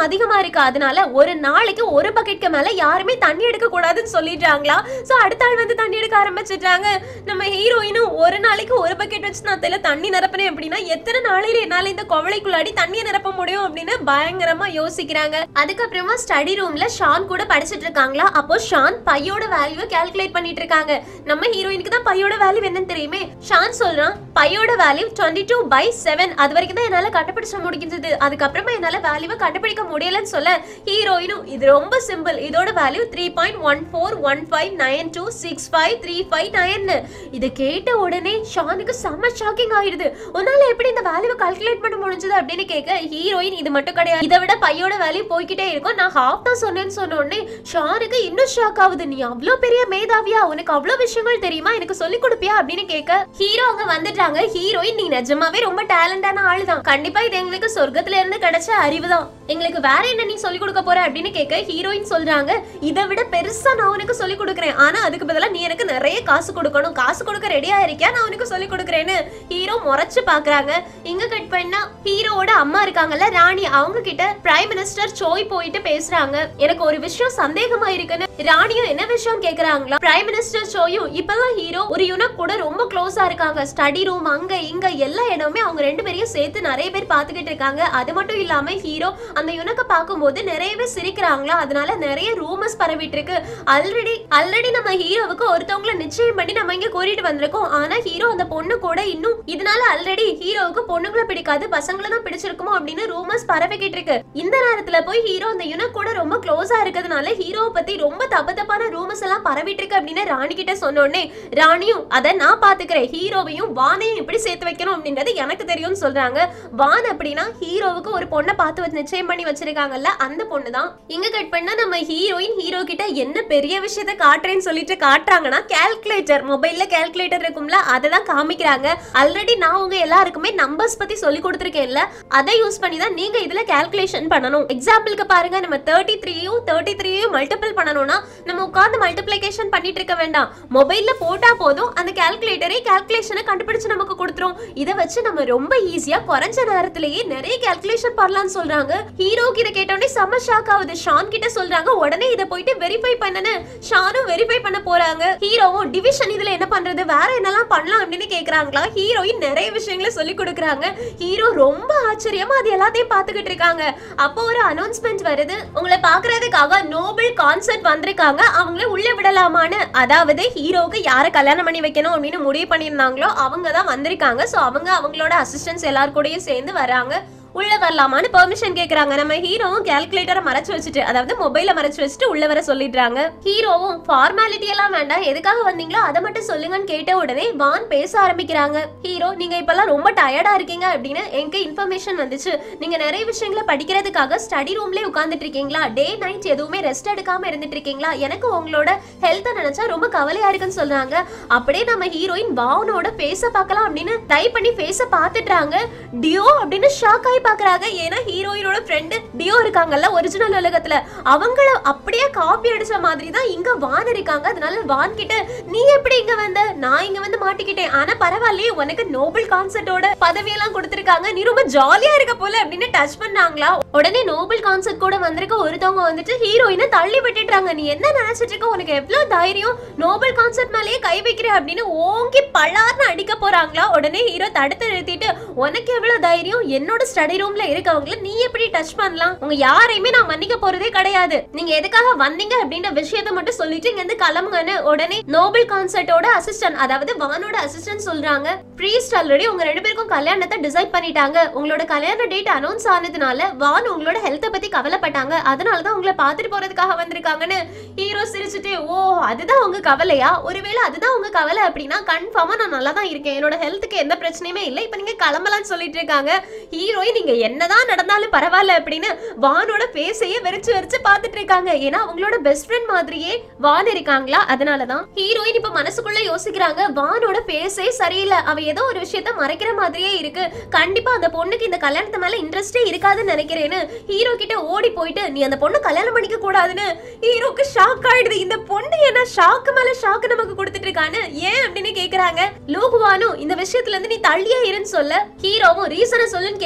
A: இருக்கு அதனால ஒரு நாளைக்கு ஒரு பக்கெட்க்கு மேல யாருமே தண்ணி எடுக்க கூடாதுன்னு சொல்லிடுறாங்களா சோ அடுத்த ஆள் வந்து தண்ணி எடுக்க ஆரம்பிச்சிட்டாங்க நம்ம ஹீரோயினும் ஒரு நாளைக்கு ஒரு பக்கெட் வச்சு நான் தெரியல தண்ணி நிரப்பினேன் அப்படின்னா எத்தனை நாளையில என்னால இந்த குவளைக்குள்ளாடி தண்ணியை நிரப்ப முடியும் அப்படின்னு பயங்கரமா யோசிக்கிறாங்க அதுக்கப்புறமா ஸ்டடி ரூம்ல ஷான் கூட படிச்சிட்டு இருக்காங்களா அப்போ ஷான் பையோட வேல்யூ கால்குலேட் பண்ணிட்டு இருக்காங்க நம்ம ஹீரோயினுக்கு தான் பையோட வேல்யூ என்னன்னு தெரியுமே ஷான் சொல்றான் பையோட value twenty two by seven அது வரைக்கும் தான் என்னால கண்டுபிடிச்ச முடிஞ்சது அதுக்கப்புறமா என்னால வேல்யூவை கண்டுபிடிக்க முடியலன்னு சொல்ல ஹீரோயினும் இது ரொம்ப சிம்பிள் இதோட value three point one four one five nine two six five three five nine இதை கேட்ட உடனே ஷானுக்கு செம்ம ஷாக்கிங் ஆயிடுது உன்னால எப்படி இந்த வேல்யூவை கால்குலேட் பண்ண முடிஞ்சது அப்படின்னு கேட்க ஹீரோயின் இது மட்டும் கிடையாது இதை விட பையோட வேல்யூ போய்கிட்டே இருக்கும் நான் ஹாஃப் தான் சொன்னேன்னு சொன்ன உடனே ஷானுக்கு இன்னும் ஷாக் ஆகுது நீ அவ்வளோ பெரிய மேதாவியா உனக்கு அவ்வளோ விஷயங்கள் தெரியுமா எனக்கு சொல்லி கொடுப்பியா அப்படின்னு கேட்க ஹீரோ அங்க வந்துட்டாங்க ஹீரோயின் நீ நிஜமாவே ரொம்ப டேலண்டான ஆளு தான் கண்டிப்பா இது எங்களுக்கு சொர்க்கத்துல இருந்து கிடைச்ச அறிவு தான் எங்களுக்கு வேற என்ன நீ சொல்லி கொடுக்க போற அப்படின்னு கேட்க ஹீரோயின் சொல்றாங்க இதை விட பெருசா நான் உனக்கு சொல்லி கொடுக்குறேன் ஆனா அதுக்கு பதிலா நீ எனக்கு நிறைய காசு கொடுக்கணும் காசு கொடுக்க ரெடியா இருக்கியா நான் உனக்கு சொல்லி கொடுக்குறேன்னு ஹீரோ முறைச்சு பாக்குறாங்க இங்க கட் பண்ணா ஹீரோவோட அம்மா இருக்காங்கல்ல ராணி அவங்க கிட்ட பிரைம் மினிஸ்டர் சோய் போயிட்டு பேசுறாங்க எனக்கு ஒரு விஷயம் சந்தேகமா இருக்குன்னு ராணியும் என்ன விஷயம் கேக்குறாங்களா பிரைம் மினிஸ்டர் சோயும் இப்பதான் ஹீரோ ஒரு யுனக் கூட ரொம்ப க்ளோஸா இருக்காங்க ஸ்டடி ரூம் அங்க இங்க எல்லா இடமுமே அவங்க ரெண்டு பேரையும் சேர்த்து நிறைய பேர் பாத்துக்கிட்டு இருக்காங்க அது மட்டும் இல்லாம ஹீரோ அந்த யுனக்க பார்க்கும்போது நிறையவே சிரிக்கிறாங்களா அதனால நிறைய ரூமர்ஸ் பரவிட்டு இருக்கு ஆல்ரெடி ஆல்ரெடி நம்ம ஹீரோவுக்கு ஒருத்தவங்கள நிச்சயம் பண்ணி நம்ம இங்க கூட்டிட்டு வந்திருக்கோம் ஆனா ஹீரோ அந்த பொண்ணு கூட இன்னும் இதனால ஆல்ரெடி ஹீரோவுக்கு பொண்ணுங்களை பிடிக்காது பசங்களை தான் பிடிச்சிருக்குமோ அப்படின்னு ரூமர்ஸ் பரவிக்கிட்டு இருக்கு இந்த நேரத்துல போய் ஹீரோ அந்த யுனக் கூட ரொம்ப க்ளோஸா இருக்கிறதுனால ஹீரோவை பத்தி ரொம்ப தப்பு தப்பான ரூமர்ஸ் எல்லாம் பரவிட்டு இருக்கு அப்படின்னு ராணி கிட்ட சொன்ன உடனே ராணியும் அதை நான் பாத்துக்கிறேன் ஹீரோவையும் வானையும் எப்படி சேர்த்து வைக்கணும் அப்படின்றது எனக்கு தெரியும்னு சொல்றாங்க வான் அப்படின்னா ஹீரோவுக்கு ஒரு பொண்ணை பார்த்து வச்சு நிச்சயம் பண்ணி வச்சிருக்காங்கல்ல அந்த பொண்ணு தான் இங்க கட் பண்ணா நம்ம ஹீரோயின் ஹீரோ கிட்ட என்ன பெரிய விஷயத்த காட்டுறேன்னு சொல்லிட்டு காட்டுறாங்கன்னா கால்குலேட்டர் மொபைல்ல கால்குலேட்டர் இருக்கும்ல அதை தான் காமிக்கிறாங்க ஆல்ரெடி நான் உங்க எல்லாருக்குமே நம்பர்ஸ் பத்தி சொல்லி கொடுத்துருக்கேன்ல அதை யூஸ் பண்ணி தான் நீங்க இதுல கால்குலேஷன் பண்ணணும் எக்ஸாம்பிளுக்கு பாருங்க நம்ம தேர்ட்டி த்ரீயும் தேர்ட்டி த்ரீயும் மல்டிபிள் பண்ணணும்னா நம்ம உட்கார்ந்து மல்டிப்ளிகேஷன் பண்ணிட்டு இருக்க வேண்டாம் மொபைல்ல போட்டா போதும் அந்த கால்குலேட்டரே கால்குலேஷனை கண்டுபிடிச்சு நமக்கு கொடுத்துரும் இதை வச்சு நம்ம ரொம்ப ஈஸியா குறைஞ்ச நேரத்திலேயே நிறைய கால்குலேஷன் பண்ணலாம்னு சொல்றாங்க ஹீரோக்கு இதை கேட்டோடனே செம்ம ஷாக் ஆகுது ஷான் கிட்ட சொல்றாங்க உடனே இதை போயிட்டு வெரிஃபை பண்ணனு ஷானும் வெரிஃபை பண்ண போறாங்க ஹீரோவும் டிவிஷன் இதுல என்ன பண்றது வேற என்னெல்லாம் பண்ணலாம் அப்படின்னு கேக்குறாங்களா ஹீரோயின் நிறைய விஷயங்களை சொல்லி கொடுக்குறாங்க ஹீரோ ரொம்ப ஆச்சரியமா அது எல்லாத்தையும் பாத்துக்கிட்டு இருக்காங்க அப்போ ஒரு அனௌன்ஸ்மெண்ட் வருது உங்களை பாக்குறதுக்காக நோபல் கான்சர்ட் வந்திருக்காங்க அவங்கள உள்ள விடலாமான்னு அதாவது ஹீரோவுக்கு யாரை கல்யாணம் பண்ணி வைக்கணும் அப்படின்னு முடிவு பண்ணியிருந்தாங்களோ அவங்க தான் வந்திருக்காங்க ஸோ அவங்க அவங்களோட அசிஸ்டன்ஸ் எல்லார் கூடயும் சேர்ந்து வராங்க உள்ள வரலாமான்னு பெர்மிஷன் கேக்குறாங்க நம்ம ஹீரோவும் கால்குலேட்டரை மறைச்சு வச்சுட்டு அதாவது மொபைல மறைச்சு வச்சுட்டு உள்ள வர சொல்லிடுறாங்க ஹீரோவும் ஃபார்மாலிட்டி எல்லாம் வேண்டாம் எதுக்காக வந்தீங்களோ அதை மட்டும் சொல்லுங்கன்னு கேட்ட உடனே வான் பேச ஆரம்பிக்கிறாங்க ஹீரோ நீங்க இப்பெல்லாம் ரொம்ப டயர்டா இருக்கீங்க அப்படின்னு எனக்கு இன்ஃபர்மேஷன் வந்துச்சு நீங்க நிறைய விஷயங்களை படிக்கிறதுக்காக ஸ்டடி ரூம்லயே உட்கார்ந்துட்டு இருக்கீங்களா டே நைட் எதுவுமே ரெஸ்ட் எடுக்காம இருந்துட்டு இருக்கீங்களா எனக்கு உங்களோட ஹெல்த்தை நினைச்சா ரொம்ப கவலையா இருக்குன்னு சொல்றாங்க அப்படியே நம்ம ஹீரோயின் வாவனோட பேச பார்க்கலாம் அப்படின்னு டைப் பண்ணி பேச பார்த்துட்டாங்க டியோ அப்படின்னு ஷாக் ஆகி பாக்குறாங்க ஏன்னா ஹீரோயினோட ஃப்ரெண்டு டியோ இருக்காங்கல்ல ஒரிஜினல் உலகத்துல அவங்கள அப்படியே காப்பி அடிச்ச மாதிரி தான் இங்க வான் இருக்காங்க அதனால வான் கிட்ட நீ எப்படி இங்க வந்த நான் இங்க வந்து மாட்டிக்கிட்டேன் ஆனா பரவாயில்லையே உனக்கு நோபல் கான்சர்ட்டோட பதவியெல்லாம் கொடுத்திருக்காங்க நீ ரொம்ப ஜாலியா இருக்க போல அப்படின்னு டச் பண்ணாங்களா உடனே நோபல் கான்சர்ட் கூட வந்திருக்க ஒருத்தவங்க வந்துட்டு ஹீரோயினை தள்ளி விட்டுட்டாங்க நீ என்ன நினைச்சிட்டு இருக்க உனக்கு எவ்வளவு தைரியம் நோபல் கான்சர்ட் மேலேயே கை வைக்கிற அப்படின்னு ஓங்கி பலார்னு அடிக்க போறாங்களா உடனே ஹீரோ தடுத்து நிறுத்திட்டு உனக்கு எவ்வளவு தைரியம் என்னோட ஸ்டடி ரூம்ல இருக்கவங்கள நீ எப்படி டச் பண்ணலாம் உங்க யாரையுமே நான் மன்னிக்க போறதே கிடையாது நீங்க எதுக்காக வந்தீங்க அப்படின்ற விஷயத்த மட்டும் சொல்லிட்டு இங்க இருந்து கிளம்புங்கன்னு உடனே நோபல் கான்சர்ட்டோட அசிஸ்டன்ட் அதாவது வானோட அசிஸ்டன்ட் சொல்றாங்க ப்ரீஸ்ட் ஆல்ரெடி உங்க ரெண்டு பேருக்கும் கல்யாணத்தை டிசைட் பண்ணிட்டாங்க உங்களோட கல்யாண டேட் அனௌன்ஸ் ஆனதுனால வான் உங்களோட ஹெல்த்தை பத்தி கவலைப்பட்டாங்க அதனால தான் உங்களை பார்த்துட்டு போறதுக்காக வந்திருக்காங்கன்னு ஹீரோ சிரிச்சுட்டு ஓ அதுதான் உங்க கவலையா ஒருவேளை அதுதான் உங்க கவலை அப்படின்னா கன்ஃபார்மா நான் நல்லா தான் இருக்கேன் என்னோட ஹெல்த்துக்கு எந்த பிரச்சனையுமே இல்லை இப்போ நீங்க கிளம்பலாம்னு சொல்லிட்டு இருக்காங்க ஹீரோயின் நீங்க என்னதான் நடந்தாலும் பரவாயில்ல அப்படின்னு வானோட பேசையே வெறிச்சு வெறிச்சு பார்த்துட்டு இருக்காங்க ஏன்னா அவங்களோட பெஸ்ட் ஃப்ரெண்ட் மாதிரியே வான் இருக்காங்களா அதனாலதான் ஹீரோயின் இப்ப மனசுக்குள்ள யோசிக்கிறாங்க வானோட பேசே சரியில்லை அவ ஏதோ ஒரு விஷயத்த மறைக்கிற மாதிரியே இருக்கு கண்டிப்பா அந்த பொண்ணுக்கு இந்த கல்யாணத்து மேல இன்ட்ரெஸ்டே இருக்காதுன்னு நினைக்கிறேன்னு ஹீரோ கிட்ட ஓடி போயிட்டு நீ அந்த பொண்ணு கல்யாணம் பண்ணிக்க கூடாதுன்னு ஹீரோக்கு ஷாக் ஆயிடுது இந்த பொண்ணு என்ன ஷாக்கு மேல ஷாக்கு நமக்கு கொடுத்துட்டு இருக்கான்னு ஏன் அப்படின்னு கேக்குறாங்க லூகுவானும் இந்த விஷயத்துல இருந்து நீ தள்ளியே இருன்னு சொல்ல ஹீரோவும் ரீசனை சொல்லுன்னு கேக்குறாங்களா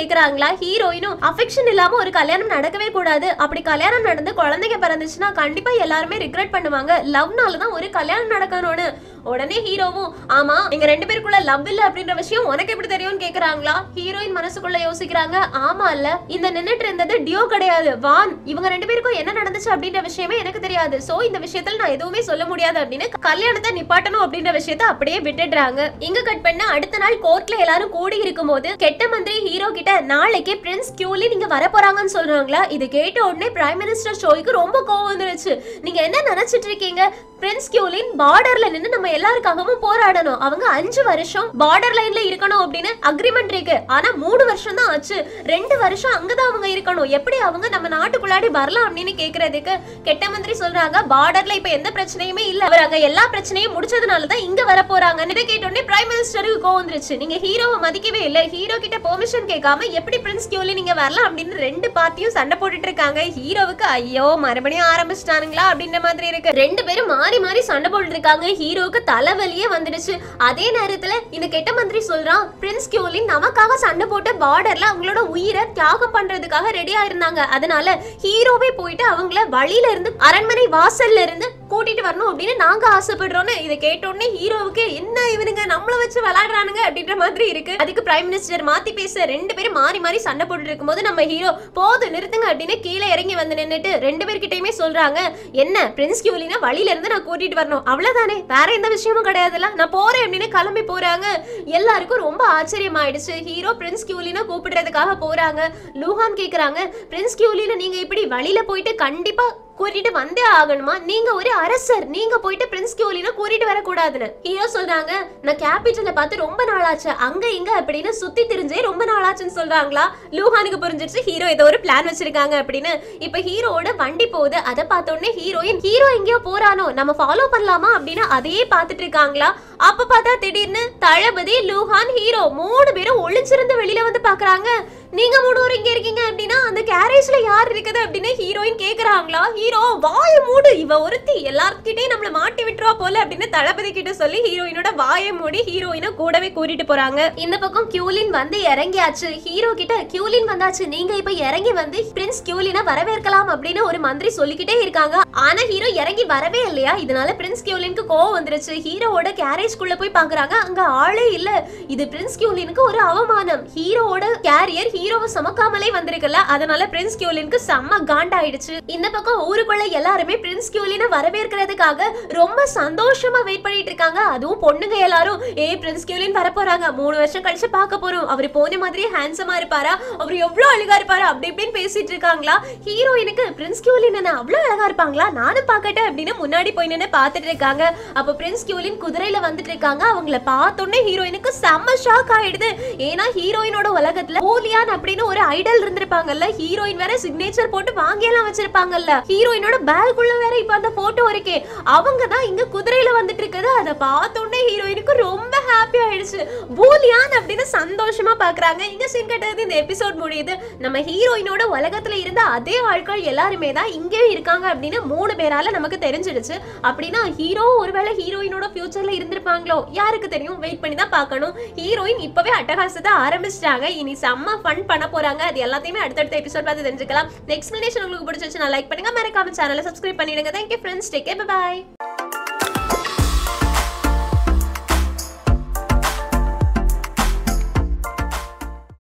A: பதிலா ஹீரோயினும் அஃபெக்ஷன் இல்லாம ஒரு கல்யாணம் நடக்கவே கூடாது அப்படி கல்யாணம் நடந்து குழந்தைங்க பிறந்துச்சுன்னா கண்டிப்பா எல்லாருமே ரிக்ரெட் பண்ணுவாங்க லவ்னால தான் ஒரு கல்யாணம் நடக்கணும்னு உடனே ஹீரோவும் ஆமா எங்க ரெண்டு பேருக்குள்ள லவ் இல்ல அப்படின்ற விஷயம் உனக்கு எப்படி தெரியும்னு கேக்குறாங்களா ஹீரோயின் மனசுக்குள்ள யோசிக்கிறாங்க ஆமா இல்ல இந்த நின்னுட்டு இருந்தது டியோ கிடையாது வான் இவங்க ரெண்டு பேருக்கும் என்ன நடந்துச்சு அப்படின்ற விஷயமே எனக்கு தெரியாது சோ இந்த விஷயத்துல நான் எதுவுமே சொல்ல முடியாது அப்படின்னு கல்யாணத்தை நிப்பாட்டணும் அப்படின்ற விஷயத்த அப்படியே விட்டுடுறாங்க இங்க கட் பண்ண அடுத்த நாள் கோர்ட்ல எல்லாரும் கூடி இருக்கும்போது கெட்ட மந்திரி ஹீரோ கிட்ட நாளைக்கு பிரின்ஸ் கியூலி நீங்க வர போறாங்கன்னு சொல்றாங்களா இது கேட்ட உடனே பிரைம் மினிஸ்டர் ஷோய்க்கு ரொம்ப கோவம் வந்துருச்சு நீங்க என்ன நினைச்சிட்டு இருக்கீங்க பிரின்ஸ் கியூலின் பார்டர்ல நின்னு நம்ம எல்லாருக்காகவும் போராடணும் அவங்க அஞ்சு வருஷம் பார்டர் லைன்ல இருக்கணும் அப்படின்னு அக்ரிமெண்ட் இருக்கு ஆனா மூணு வருஷம் தான் ஆச்சு ரெண்டு வருஷம் அங்கதான் அவங்க இருக்கணும் எப்படி அவங்க நம்ம நாட்டுக்குள்ளாடி வரலாம் அப்படின்னு கேக்குறதுக்கு கெட்ட மந்திரி சொல்றாங்க பார்டர்ல இப்ப எந்த பிரச்சனையுமே இல்ல அவர் அங்க எல்லா பிரச்சனையும் முடிச்சதுனால தான் இங்க வர போறாங்க இதை கேட்ட உடனே பிரைம் மினிஸ்டருக்கு கோவம் வந்துருச்சு நீங்க ஹீரோவை மதிக்கவே இல்ல ஹீரோ கிட்ட பெர்மிஷன் கேட்காம எப்படி பிரின்ஸ் கியூலி நீங்க வரலாம் அப்படின்னு ரெண்டு பார்ட்டியும் சண்டை போட்டுட்டு இருக்காங்க ஹீரோவுக்கு ஐயோ மறுபடியும் ஆரம்பிச்சிட்டானுங்களா அப்படின்ற மாதிரி இருக்கு ரெண்டு பேரும் மாறி மாறி சண்டை போட்டுட்டு இருக்காங்க ஹீரோவுக்கு தலைவலியே வந்துடுச்சு அதே நேரத்துல இந்த கெட்ட மந்திரி சொல்றான் பிரின்ஸ் கியூலின் நமக்காக சண்டை போட்டு பார்டர்ல அவங்களோட உயிரை தியாகம் பண்றதுக்காக ரெடியா இருந்தாங்க அதனால ஹீரோவே போயிட்டு அவங்கள வழியில இருந்து அரண்மனை வாசல்ல இருந்து கூட்டிட்டு வரணும் அப்படின்னு நாங்க ஆசைப்படுறோம்னு இதை கேட்ட உடனே ஹீரோவுக்கு என்ன இவனுங்க நம்மள வச்சு விளையாடுறானுங்க அப்படின்ற மாதிரி இருக்கு அதுக்கு பிரைம் மினிஸ்டர் மாத்தி பேச ரெண்டு பேரும் மாறி மாறி சண்டை போட்டுட்டு இருக்கும்போது நம்ம ஹீரோ போது நிறுத்துங்க அப்படின்னு கீழே இறங்கி வந்து நின்னுட்டு ரெண்டு பேர்கிட்டயுமே சொல்றாங்க என்ன பிரின்ஸ் கியூலினா வழியில இருந்து நான் கூட்டிட்டு வரணும் அவ்வளவுதானே வேற எந்த விஷயமும் கிடையாதுல நான் போறேன் அப்படின்னு கிளம்பி போறாங்க எல்லாருக்கும் ரொம்ப ஆச்சரியமாயிடுச்சு ஹீரோ பிரின்ஸ் கியூலினா கூப்பிடுறதுக்காக போறாங்க லூஹான் கேக்குறாங்க பிரின்ஸ் கியூலினா நீங்க இப்படி வழியில போயிட்டு கண்டிப்பா கூட்டிட்டு வந்தே ஆகணுமா நீங்க ஒரு அரசர் நீங்க போயிட்டு பிரின்ஸ் கியூலினா கூட்டிட்டு வரக்கூடாதுன்னு ஹீரோ சொல்றாங்க நான் கேபிட்டல பார்த்து ரொம்ப நாளாச்சு அங்க இங்க அப்படின்னு சுத்தி திரிஞ்சே ரொம்ப நாளாச்சுன்னு சொல்றாங்களா லூஹானுக்கு புரிஞ்சிருச்சு ஹீரோ ஏதோ ஒரு பிளான் வச்சிருக்காங்க அப்படின்னு இப்ப ஹீரோவோட வண்டி போகுது அதை பார்த்த உடனே ஹீரோயின் ஹீரோ எங்கேயோ போறானோ நம்ம ஃபாலோ பண்ணலாமா அப்படின்னு அதையே பார்த்துட்டு இருக்காங்களா அப்ப பார்த்தா திடீர்னு தளபதி லூஹான் ஹீரோ மூணு பேரும் ஒளிஞ்சிருந்து வெளியில வந்து பாக்குறாங்க நீங்க மூணு பேரும் இங்க இருக்கீங்க அப்படின்னா அந்த கேரேஜ்ல யார் இருக்குது அப்படின்னு ஹீரோயின் கேக்குறாங்களா ஹீரோ வாய மூடு இவ ஒருத்தி எல்லார்கிட்டயும் நம்மள மாட்டி விட்டுருவா போல அப்படின்னு தளபதி கிட்ட சொல்லி ஹீரோயினோட வாயை மூடி ஹீரோயினை கூடவே கூட்டிட்டு போறாங்க இந்த பக்கம் கியூலின் வந்து இறங்கியாச்சு ஹீரோ கிட்ட கியூலின் வந்தாச்சு நீங்க இப்ப இறங்கி வந்து பிரின்ஸ் கியூலினை வரவேற்கலாம் அப்படின்னு ஒரு மந்திரி சொல்லிக்கிட்டே இருக்காங்க ஆனா ஹீரோ இறங்கி வரவே இல்லையா இதனால பிரின்ஸ் கியூலினுக்கு கோவம் வந்துருச்சு ஹீரோவோட கேரேஜ்குள்ள போய் பாக்குறாங்க அங்க ஆளே இல்ல இது பிரின்ஸ் கியூலினுக்கு ஒரு அவமானம் ஹீரோவோட கேரியர் ஹீரோவை சுமக்காமலே வந்திருக்குல்ல அதனால பிரின்ஸ் கியூலினுக்கு செம்ம காண்டாயிடுச்சு இந்த பக்கம் ஊருக்குள்ள எல்லாருமே பிரின்ஸ் கியூலினை வரவேற்கிறதுக்காக ரொம்ப சந்தோஷமா வெயிட் பண்ணிட்டு இருக்காங்க அதுவும் பொண்ணுங்க எல்லாரும் ஏய் பிரின்ஸ் கியூலின் வர போறாங்க மூணு வருஷம் கழிச்சு பார்க்க போறோம் அவர் போன மாதிரியே ஹேண்ட்ஸமா இருப்பாரா அவர் எவ்வளவு அழகா இருப்பாரு அப்படி இப்படின்னு பேசிட்டு இருக்காங்களா ஹீரோயினுக்கு பிரின்ஸ் கியூலின் என்ன அவ்வளவு அழகா இருப்பாங்களா நானும் பார்க்கட்டேன் அப்படின்னு முன்னாடி போய் நின்று பார்த்துட்டு இருக்காங்க அப்ப பிரின்ஸ் கியூலின் குதிரையில வந்துட்டு இருக்காங்க அவங்கள பார்த்தோன்னே ஹீரோயினுக்கு செம்ம ஷாக் ஆயிடுது ஏன்னா ஹீரோயினோட உலகத்துல ஓலியான் அப்படின்னு ஒரு ஐடல் இருந்திருப்பாங்கல்ல ஹீரோயின் வேற சிக்னேச்சர் போட்டு வாங்கியெல்லாம் வச்சிருப்பாங்கல்ல ஹீரோயினோட பேக்குள்ள வேற இப்ப அந்த போட்டோ இருக்கே அவங்க தான் இங்க குதிரையில வந்துட்டு இருக்குது அதை பார்த்தோன்னே ஹீரோயினுக்கு ரொம்ப ஹாப்பி ஆயிடுச்சு பூலியான் அப்படின்னு சந்தோஷமா பாக்குறாங்க இங்க சீன் கட்டது இந்த எபிசோட் முடியுது நம்ம ஹீரோயினோட உலகத்துல இருந்த அதே ஆட்கள் எல்லாருமே தான் இங்கேயும் இருக்காங்க அப்படின்னு மூணு பேரால நமக்கு தெரிஞ்சிடுச்சு அப்படின்னா ஹீரோ ஒருவேளை ஹீரோயினோட ஃபியூச்சர்ல இருந்திருப்பாங்களோ யாருக்கு தெரியும் வெயிட் பண்ணி தான் பார்க்கணும் ஹீரோயின் இப்பவே அட்டகாசத்தை ஆரம்பிச்சிட்டாங்க இனி செம்ம ஃபன் பண்ண போறாங்க அது எல்லாத்தையுமே அடுத்தடுத்த எபிசோட் பார்த்து தெரிஞ்சுக்கலாம் எக்ஸ்பிளனேஷன் உங்களுக்கு பிடிச்சிருச்சு நான் லைக் பண்ணுங்க மறக்காம சேனலை சப்ஸ்கிரைப் பண்ணிடுங்க தேங்க்யூ ஃப்ரெண்ட்ஸ் டேக் பை